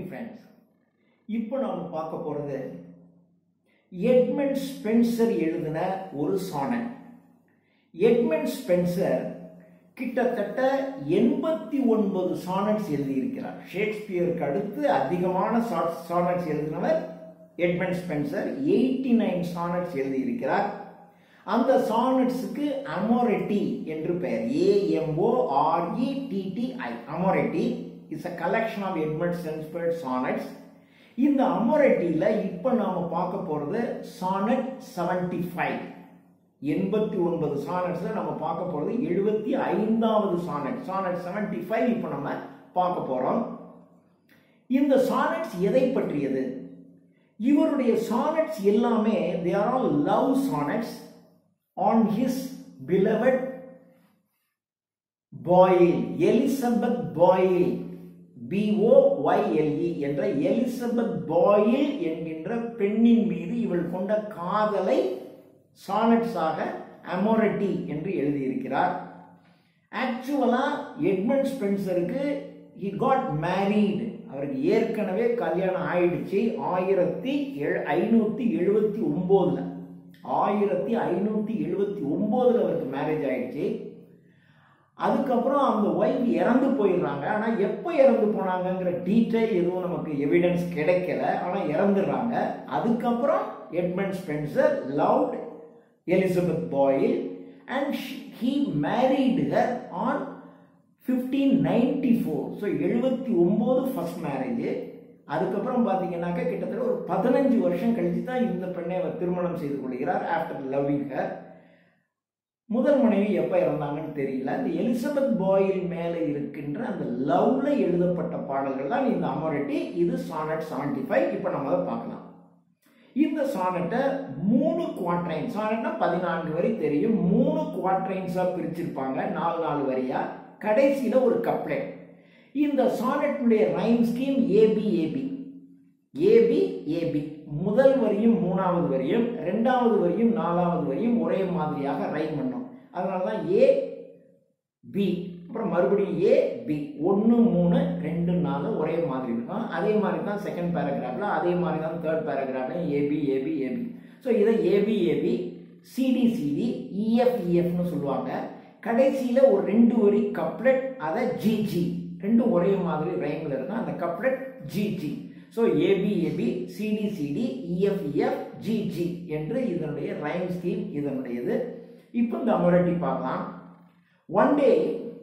friends இப்போ நாம் பார்க்க போகிறது எட்மண்ட் ஸ்பென்சர் எழுதின ஒரு சானட் எட்மண்ட் ஸ்பென்சர் கிட்டத்தட்ட எண்பத்தி ஒன்பது சானட்ஸ் எழுதியிருக்கிறார் ஷேக்ஸ்பியருக்கு அடுத்து அதிகமான சானட்ஸ் எழுதினவர் Edmund Spenser eighty nine sonnets எழுதியிருக்கிறார் அந்த சானட்ஸுக்கு அமோரெட்டி என்று பெயர் A M O R E T T I Amoretti is a collection of Edmund Spenser sonnets இந்த அமோரெட்டியில் இப்போ நாம் பார்க்க போகிறது சானட் செவன்டி ஃபைவ் எண்பத்தி ஒன்பது சானட்ஸில் நம்ம பார்க்க போகிறது எழுபத்தி ஐந்தாவது சானட் சானட் செவன்டி ஃபைவ் இப்போ நம்ம பார்க்க போகிறோம் இந்த சானட்ஸ் எதை பற்றியது இவருடைய சானட்ஸ் எல்லாமே they are all love sonnets on his beloved Boyle Elizabeth Boyle B O Y L E என்ற எலிசபெத் பாயில் என்கின்ற பெண்ணின் மீது இவள் கொண்ட காதலை சானட்ஸாக அமோரட்டி என்று எழுதியிருக்கிறார் ஆக்சுவலா எட்மண்ட் ஸ்பென்சருக்கு ஹி காட் மேரீடு அவருக்கு ஏற்கனவே கல்யாணம் ஆயிடுச்சு ஆயிரத்தி ஐநூத்தி எழுபத்தி ஒன்பதுல ஆயிரத்தி ஐநூத்தி எழுபத்தி ஒன்பதுல அவருக்கு மேரேஜ் ஆயிடுச்சு அதுக்கப்புறம் அந்த ஒய்ஃப் இறந்து போயிடுறாங்க ஆனால் எப்போ இறந்து போனாங்கங்கிற டீட்டெயில் எதுவும் நமக்கு எவிடன்ஸ் கிடைக்கல ஆனால் இறந்துடுறாங்க அதுக்கப்புறம் Edmund Spenser loved Elizabeth Boyle and he married her on fifteen ninety four so எழுபத்தி ஒம்பது ஃபர்ஸ்ட் மேரேஜ் அதுக்கப்புறம் பார்த்தீங்கன்னாக்கா கிட்டத்தட்ட ஒரு பதினஞ்சு வருஷம் கழிச்சு தான் இந்த பெண்ணை அவர் திருமணம் செய்து கொள்கிறார் ஆஃப்டர் லவ்விங் ஹர் முதல் மனைவி எப்போ இறந்தாங்கன்னு தெரியல இந்த எலிசபெத் பாயில் மேலே இருக்கின்ற அந்த லவ்ல எழுதப்பட்ட பாடல்கள் தான் இந்த அமோரிட்டி இது சானட் செவன்டி ஃபைவ் இப்போ நம்ம அதை பார்க்கலாம் இந்த சானட்டை மூணு குவாட்ரைன் சானட்னா பதினான்கு வரி தெரியும் மூணு குவாட்ரைன்ஸாக பிரிச்சிருப்பாங்க நாலு நாலு வரியா கடைசியில் ஒரு கப்ளெட் இந்த சானட்டுடைய rhyme scheme A B A B A B A B முதல் வரியும் மூணாவது வரியும் ரெண்டாவது வரியும் நாலாவது வரியும் ஒரே மாதிரியாக ரைம் பண்ணும் அதனால தான் ஏ பி அப்புறம் மறுபடியும் ஏ பி ஒன்று மூணு ரெண்டு நாலு ஒரே மாதிரி இருக்கும் அதே மாதிரி தான் செகண்ட் பேராகிராஃபில் அதே மாதிரி தான் தேர்ட் பேராகிராஃப்லையும் ஏபி ஏபி ஏபி ஸோ இதை A B A B C D C D E F இஎஃப்னு சொல்லுவாங்க கடைசியில் ஒரு ரெண்டு வரி கப்லெட் அதை ஜிஜி ரெண்டும் ஒரே மாதிரி ரைமில் இருக்கும் அந்த couplet G G so A B A B C D C D E F E F G G என்று இதனுடைய ரைம் ஸ்கீம் இதனுடையது இப்போ இந்த அமரட்டி பார்க்கலாம் one day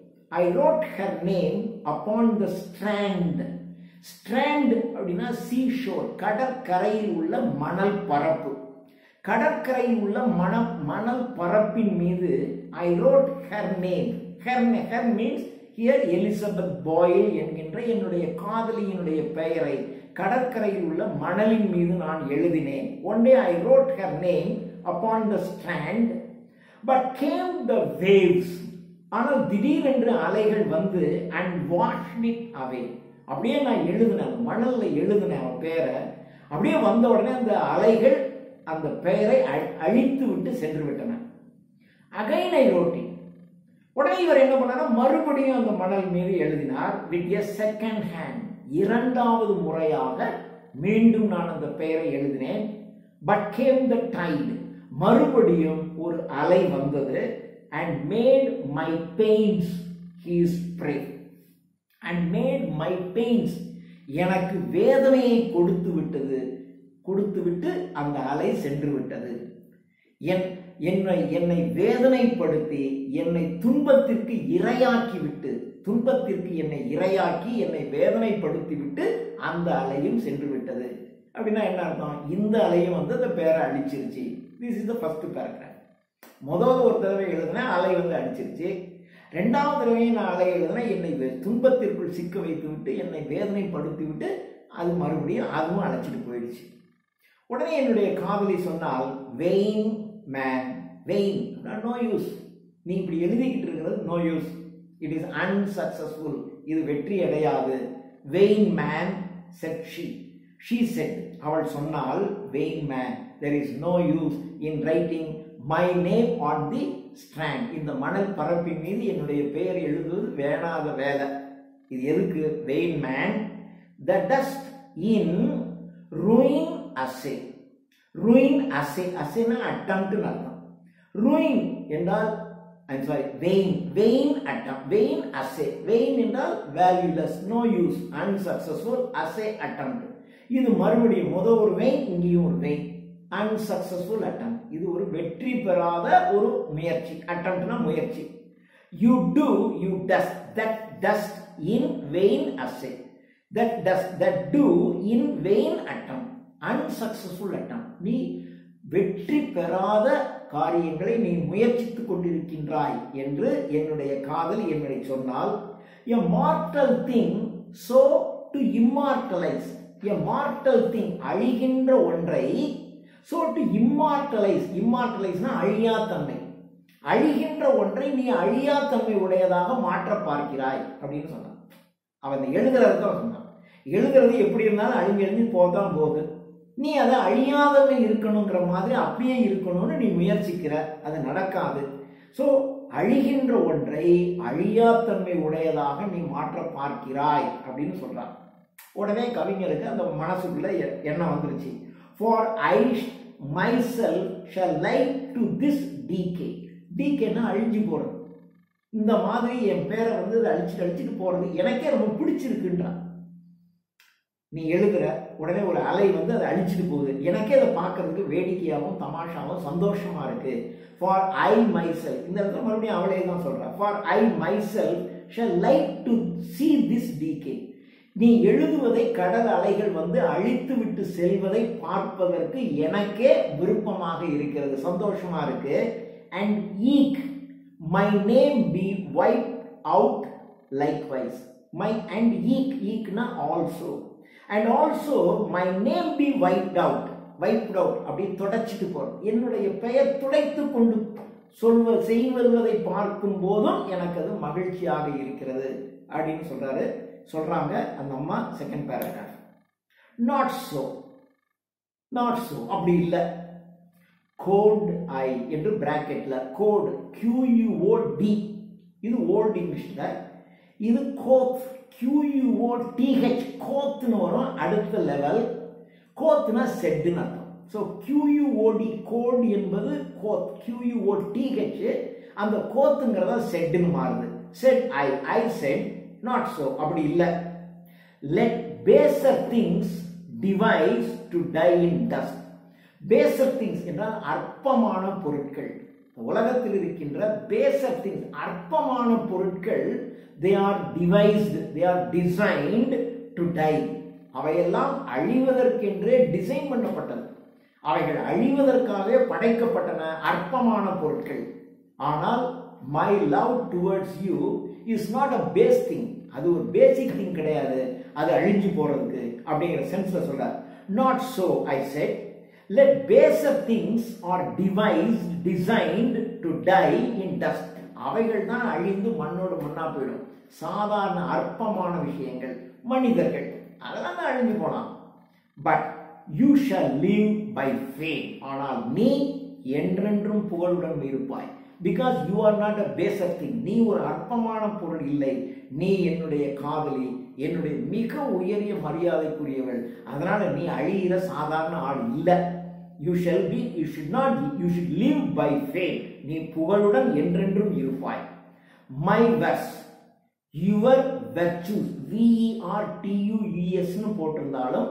I wrote her name upon the strand strand அப்படின்னா சீ ஷோர் கடற்கரையில் உள்ள மணல் பரப்பு கடற்கரையில் உள்ள மண மணல் பரப்பின் மீது I wrote her name her her means here Elizabeth Boyle என்கின்ற என்னுடைய காதலியினுடைய பெயரை கடற்கரையில் உள்ள மணலின் மீது நான் எழுதினேன் one day I wrote her name upon the strand but came the waves ஆனால் திடீரென்று அலைகள் வந்து அண்ட் வாஷ் இட் அவே அப்படியே நான் எழுதினேன் மணல்ல எழுதினேன் அவன் பேரை அப்படியே வந்த உடனே அந்த அலைகள் அந்த பெயரை அழித்து விட்டு சென்று விட்டன அகைன் ஐ ரோட்டி உடனே இவர் என்ன பண்ணார் மறுபடியும் அந்த மணல் மீது எழுதினார் வித் எ செகண்ட் ஹேண்ட் இரண்டாவது முறையாக மீண்டும் நான் அந்த பெயரை எழுதினேன் பட் கேம் த டைடு மறுபடியும் ஒரு அலை வந்தது and made my pains his prey and made my pains எனக்கு வேதனையை கொடுத்து விட்டது கொடுத்து விட்டு அந்த அலை சென்று விட்டது என் என்னை என்னை வேதனைப்படுத்தி என்னை துன்பத்திற்கு இரையாக்கி விட்டு துன்பத்திற்கு என்னை இரையாக்கி என்னை வேதனைப்படுத்தி விட்டு அந்த அலையும் சென்று விட்டது அப்படின்னா என்ன அர்த்தம் இந்த அலையும் வந்து அந்த பேரை அழிச்சிருச்சு this is the first paragraph முதல் ஒரு தடவை எழுதுனேன் அலை வந்து அடிச்சிருச்சு ரெண்டாவது தடவையும் நான் அலை எழுதுனேன் என்னை துன்பத்திற்குள் சிக்க வைத்து விட்டு என்னை வேதனைப்படுத்தி விட்டு அது மறுபடியும் அதுவும் அழைச்சிட்டு போயிடுச்சு உடனே என்னுடைய காதலி சொன்னால் vain man vain no use நீ இப்படி எழுதிக்கிட்டு இருக்கிறது no use it is unsuccessful இது வெற்றி அடையாது vain man said she she said அவள் சொன்னால் vain man there is no use in writing my name on the strand இந்த மணல் பரப்பின் மீது என்னுடைய பெயர் எழுதுவது வேணாத வேலை இது எதுக்கு vain man the dust in ruin assay ruin assay assayனா attempt அர்த்தம் ruin என்றால் I'm sorry vain vain attempt vain assay vain என்றால் valueless no use unsuccessful assay attempt இது மறுபடியும் முத ஒரு வெயின் இங்கேயும் ஒரு வெயின் அன்சக்சஸ்ஃபுல் attempt இது ஒரு வெற்றி பெறாத ஒரு முயற்சி அட்டம்ப்ட்னா முயற்சி you do you dust that dust in vain assay that does that do in vain attempt unsuccessful attempt நீ வெற்றி பெறாத காரியங்களை நீ முயற்சித்துக் கொண்டிருக்கின்றாய் என்று என்னுடைய காதல் என்னை சொன்னால் a mortal thing so to immortalize a mortal thing அழிகின்ற ஒன்றை so to immortalize immortalizeனா அழியாத்தன்மை அழிகின்ற ஒன்றை நீ அழியாத்தன்மை உடையதாக மாற்ற பார்க்கிறாய் அப்படின்னு சொன்னான் அவன் எழுதுறது தான் சொன்னான் எழுதுறது எப்படி இருந்தாலும் அழிஞ்சு அழிஞ்சு போதான் போகுது நீ அதை அழியாதவன் இருக்கணுங்கிற மாதிரி அப்படியே இருக்கணும்னு நீ முயற்சிக்கிற அது நடக்காது ஸோ அழிகின்ற ஒன்றை அழியாத்தன்மை உடையதாக நீ மாற்ற பார்க்கிறாய் அப்படின்னு சொல்றான் உடனே கவிஞருக்கு அந்த மனசுக்குள்ள எ- எண்ணம் வந்துருச்சு for I myself shall like to this decay டிகேன்னா அழிஞ்சு போறது இந்த மாதிரி என் பேரை வந்து இதை அழிச்சுட்டு அழிச்சிட்டு போறது எனக்கே ரொம்ப பிடிச்சிருக்குன்றான் நீ எழுதுற உடனே ஒரு அலை வந்து அதை அழிச்சிட்டு போகுது எனக்கே அதை பார்க்கறதுக்கு வேடிக்கையாகவும் தமாஷாவும் சந்தோஷமா இருக்கு ஃபார் ஐ மைசெல் இந்த இடத்துல மறுபடியும் அவளே தான் சொல்றா for I myself shall like to see this decay நீ எழுதுவதை கடல் அலைகள் வந்து அழித்து விட்டு செல்வதை பார்ப்பதற்கு எனக்கே விருப்பமாக இருக்கிறது சந்தோஷமா இருக்கு and eke my name be wipe out likewise my and eke ஈக்னா also and also my name be wiped out wiped out அப்படி தொடச்சிட்டு போறோம் என்னுடைய பெயர் துடைத்து கொண்டு சொல்வ செய்வதை பார்க்கும் போதும் எனக்கு அது மகிழ்ச்சியாக இருக்கிறது அப்படின்னு சொல்றாரு சொல்றாங்க அந்த அம்மா second paragraph not so not so அப்படி இல்லை கோட் ஐ என்று பிராக்கெட்ல கோட் கியூயூஓ டி இது ஓல்ட் இங்கிலீஷ்ல இது கோத் கியூயூஓ டிஹெச் கோத்னு வரும் அடுத்த லெவல் கோத்னா செட்டுன்னு அர்த்தம் ஸோ கியூயூஓடி கோட் என்பது கோத் கியூயூஓ டிஹெச் அந்த கோத்துங்கிறத செட்டுன்னு மாறுது said I I said not so அப்படி இல்லை let baser things devise to die in dust baser things என்றால் அற்பமான பொருட்கள் உலகத்தில் இருக்கின்ற பேசர் திங்ஸ் அற்பமான பொருட்கள் they are devised they are designed to die அவையெல்லாம் அழிவதற்கென்றே டிசைன் பண்ணப்பட்டது அவைகள் அழிவதற்காகவே படைக்கப்பட்டன அற்பமான பொருட்கள் ஆனால் my love towards you is not a base thing அது ஒரு பேசிக் திங் கிடையாது அது அழிஞ்சு போறதுக்கு அப்படிங்கிற சென்ஸ்ல சொல்றார் not so I said let baser things are devised designed to die in dust அவைகள் தான் அழிந்து மண்ணோடு மண்ணா போயிடும் சாதாரண அற்பமான விஷயங்கள் மனிதர்கள் அதெல்லாம் தான் அழிஞ்சு போலாம் but you shall live by faith ஆனால் நீ என்றென்றும் புகழுடன் இருப்பாய் because you are not a baser thing நீ ஒரு அற்பமான பொருள் இல்லை நீ என்னுடைய காதலி என்னுடைய மிக உயரிய மரியாதைக்குரியவள் அதனால நீ அழியிற சாதாரண ஆள் இல்லை you shall be you should not you should live by fate நீ புகழுடன் என்றென்றும் இருப்பாய் my verse your virtues V E R டியூஇஎஸ்னு போட்டிருந்தாலும்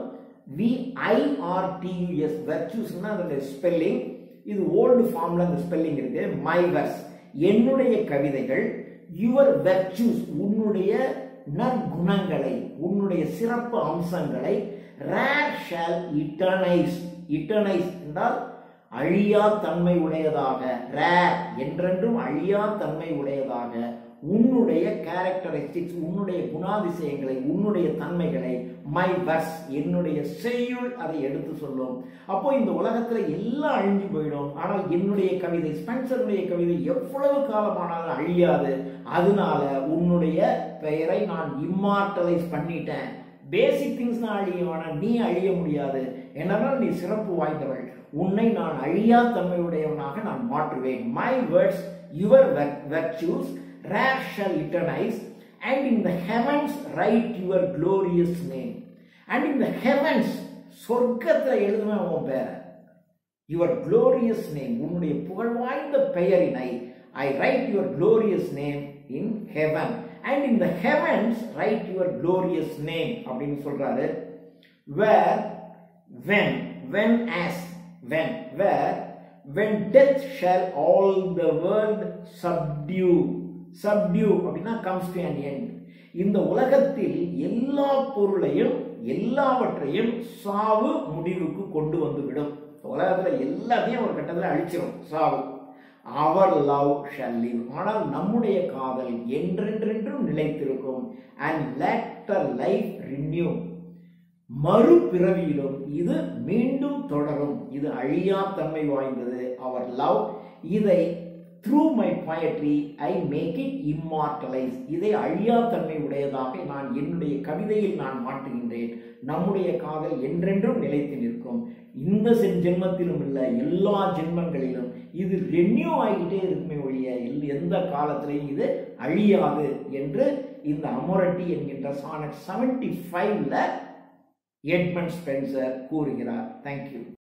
விஐஆர்டியூஎஸ் வெர்ச்சூஸ்னா அதோட ஸ்பெல்லிங் இது ஓல்டு ஃபார்ம்ல அந்த ஸ்பெல்லிங் இருக்கு மை வெர்ஸ் என்னுடைய கவிதைகள் யுவர் வெர்ச்சூஸ் உன்னுடைய நற்குணங்களை உன்னுடைய சிறப்பு அம்சங்களை ரேர் ஷால் இட்டர்னைஸ் இட்டர்னைஸ் என்றால் அழியா தன்மை உடையதாக ரேர் என்றென்றும் அழியா தன்மை உடையதாக உன்னுடைய கேரக்டரிஸ்டிக்ஸ் உன்னுடைய குணாதிசயங்களை உன்னுடைய தன்மைகளை மை வர்ஸ் என்னுடைய செய்யுள் அதை எடுத்து சொல்லும் அப்போ இந்த உலகத்துல எல்லாம் அழிஞ்சு போயிடும் ஆனால் என்னுடைய கவிதை ஸ்பென்சருடைய கவிதை எவ்வளவு காலமானாலும் அழியாது அதனால உன்னுடைய பெயரை நான் இம்மார்டலைஸ் பண்ணிட்டேன் பேசிக் திங்ஸ் தான் அழியும் ஆனால் நீ அழிய முடியாது என்னதான் நீ சிறப்பு வாய்ந்தவள் உன்னை நான் அழியா தன்மையுடையவனாக நான் மாற்றுவேன் my words your virtues rare shall eternize and in the heavens write your glorious name and இந்த ஹெவன்ஸ் சொர்க்கத்தில் எழுதுவேன் உன் பேரை யுவர் க்ளோரியஸ் நேம் உன்னுடைய புகழ்வாய்ந்த பெயரினை I write your glorious name in heaven and in the heavens write your glorious name அப்படின்னு சொல்றாரு வேர் when when as when where when death shall all the world subdue subdue அப்படின்னா comes to an end இந்த உலகத்தில் எல்லா பொருளையும் எல்லாவற்றையும் சாவு முடிவுக்கு கொண்டு வந்து விடும் உலகத்துல எல்லாத்தையும் ஒரு கட்டத்தில் அழிச்சிடும் சாவு அவர் லவ் ஷல் live ஆனால் நம்முடைய காதல் என்றென்றென்றும் நிலைத்திருக்கும் அண்ட் let லைஃப் renew மறுபிறவியிலும் இது மீண்டும் தொடரும் இது அழியா தன்மை வாய்ந்தது அவர் லவ் இதை through my poetry I make it immortalise இதை அழியா தன்மை உடையதாக நான் என்னுடைய கவிதையில் நான் மாட்டுகின்றேன் நம்முடைய காதல் என்றென்றும் நிலைத்து நிற்கும் இந்த சென் ஜென்மத்திலும் இல்லை எல்லா ஜென்மங்களிலும் இது ரெனியூ ஆகிட்டே இருக்குமே ஒழிய எல்- எந்த காலத்திலையும் இது அழியாது என்று இந்த அமோரட்டி என்கின்ற சானட் செவன்டி ஃபைவ்ல எட்மண்ட் ஸ்பென்சர் கூறுகிறார் தேங்க்யூ